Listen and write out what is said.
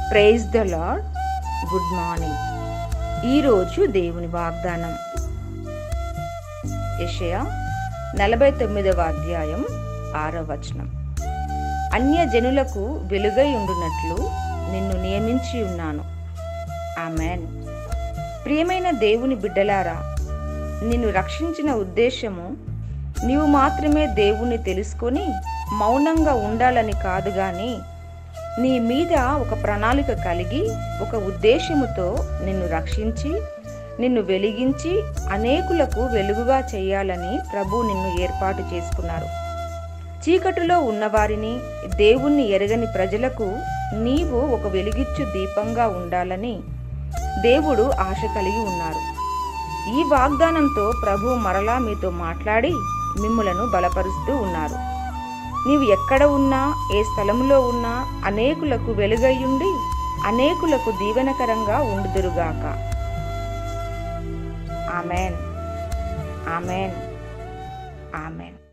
praise the Lord good morning ఈరోజు దేవుని వాగ్దానం యెషయా నలభై తొమ్మిదవ అధ్యాయం ఆరవ వచనం అన్య జనులకు వెలుగై ఉండునట్లు నిన్ను నియమించి ఉన్నాను ఆమెన్ ప్రియమైన దేవుని బిడ్డలారా నిన్ను రక్షించిన ఉద్దేశము నీవు మాత్రమే దేవుణ్ణి తెలుసుకొని మౌనంగా ఉండాలని కాదు గాని నీ మీద ఒక ప్రణాళిక కలిగి ఒక ఉద్దేశముతో నిన్ను రక్షించి నిన్ను వెలిగించి అనేకులకు వెలుగుగా చేయాలని ప్రభు నిన్ను ఏర్పాటు చేసుకున్నారు చీకటిలో ఉన్నవారిని దేవుణ్ణి ఎరగని ప్రజలకు నీవు ఒక వెలుగిచ్చు దీపంగా ఉండాలని దేవుడు ఆశ కలిగి ఉన్నారు ఈ వాగ్దానంతో ప్రభు మరలా మీతో మాట్లాడి మిమ్ములను బలపరుస్తూ ఉన్నారు నీవు ఎక్కడ ఉన్నా ఏ స్థలంలో ఉన్నా అనేకులకు వెలుగయ్యుండి అనేకులకు దీవెనకరంగా ఉండుదురుగాక ఆమెన్ ఆమెన్ ఆమెన్